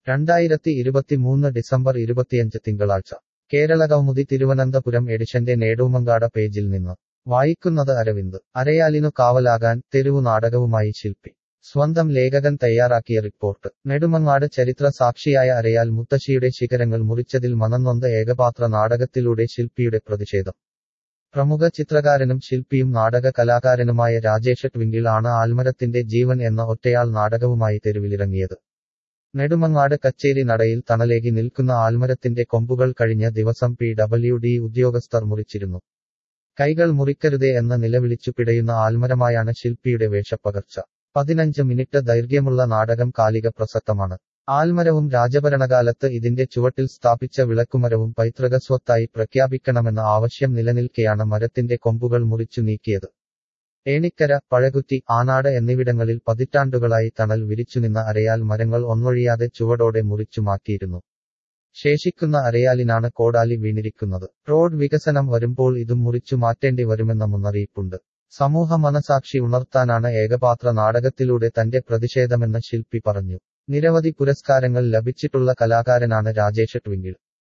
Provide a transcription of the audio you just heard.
രണ്ടായിരത്തി ഇരുപത്തിമൂന്ന് ഡിസംബർ ഇരുപത്തിയഞ്ച് തിങ്കളാഴ്ച കേരള കൗമുദി തിരുവനന്തപുരം എഡിഷന്റെ നേടൂമങ്കാട പേജിൽ നിന്ന് വായിക്കുന്നത് അരവിന്ദ് അരയാലിനു കാവലാകാൻ തെരുവു നാടകവുമായി ശില്പി സ്വന്തം ലേഖകൻ തയ്യാറാക്കിയ റിപ്പോർട്ട് നെടുമങ്ങാട് ചരിത്ര സാക്ഷിയായ അരയാൽ മുത്തശ്ശിയുടെ ശിഖരങ്ങൾ മുറിച്ചതിൽ മനംനൊന്ത ഏകപാത്ര നാടകത്തിലൂടെ ശില്പിയുടെ പ്രതിഷേധം പ്രമുഖ ചിത്രകാരനും ശില്പിയും നാടക കലാകാരനുമായ രാജേഷ് ട്വിങ്കിൾ ആണ് ആൽമരത്തിന്റെ ജീവൻ എന്ന ഒറ്റയാൾ നാടകവുമായി തെരുവിലിറങ്ങിയത് നെടുമങ്ങാട് കച്ചേരി നടയിൽ തണലേകി നിൽക്കുന്ന ആൽമരത്തിന്റെ കൊമ്പുകൾ കഴിഞ്ഞ ദിവസം പി ഡബ്ല്യു ഡി ഉദ്യോഗസ്ഥർ മുറിച്ചിരുന്നു കൈകൾ മുറിക്കരുതേ എന്ന് നിലവിളിച്ചു പിടയുന്ന ആൽമരമായാണ് ശില്പിയുടെ വേഷപ്പകർച്ച പതിനഞ്ച് മിനിറ്റ് ദൈർഘ്യമുള്ള നാടകം കാലിക പ്രസക്തമാണ് ആൽമരവും രാജഭരണകാലത്ത് ഇതിന്റെ ചുവട്ടിൽ സ്ഥാപിച്ച വിളക്കുമരവും പൈതൃക സ്വത്തായി പ്രഖ്യാപിക്കണമെന്ന ആവശ്യം നിലനിൽക്കെയാണ് മരത്തിന്റെ കൊമ്പുകൾ മുറിച്ചു നീക്കിയത് ഏണിക്കര പഴകുറ്റി ആനാട് എന്നിവിടങ്ങളിൽ പതിറ്റാണ്ടുകളായി തണൽ വിരിച്ചുനിന്ന അരയാൽ മരങ്ങൾ ഒന്നൊഴിയാതെ ചുവടോടെ മുറിച്ചു മാറ്റിയിരുന്നു ശേഷിക്കുന്ന അരയാലിനാണ് കോടാലി വീണിരിക്കുന്നത് റോഡ് വികസനം വരുമ്പോൾ ഇതും മുറിച്ചു മാറ്റേണ്ടി വരുമെന്ന മുന്നറിയിപ്പുണ്ട് സമൂഹ മനസാക്ഷി ഉണർത്താനാണ് ഏകപാത്ര നാടകത്തിലൂടെ തന്റെ പ്രതിഷേധമെന്ന് ശില്പി പറഞ്ഞു നിരവധി പുരസ്കാരങ്ങൾ ലഭിച്ചിട്ടുള്ള കലാകാരനാണ് രാജേഷ് ട്വിങ്കിൾ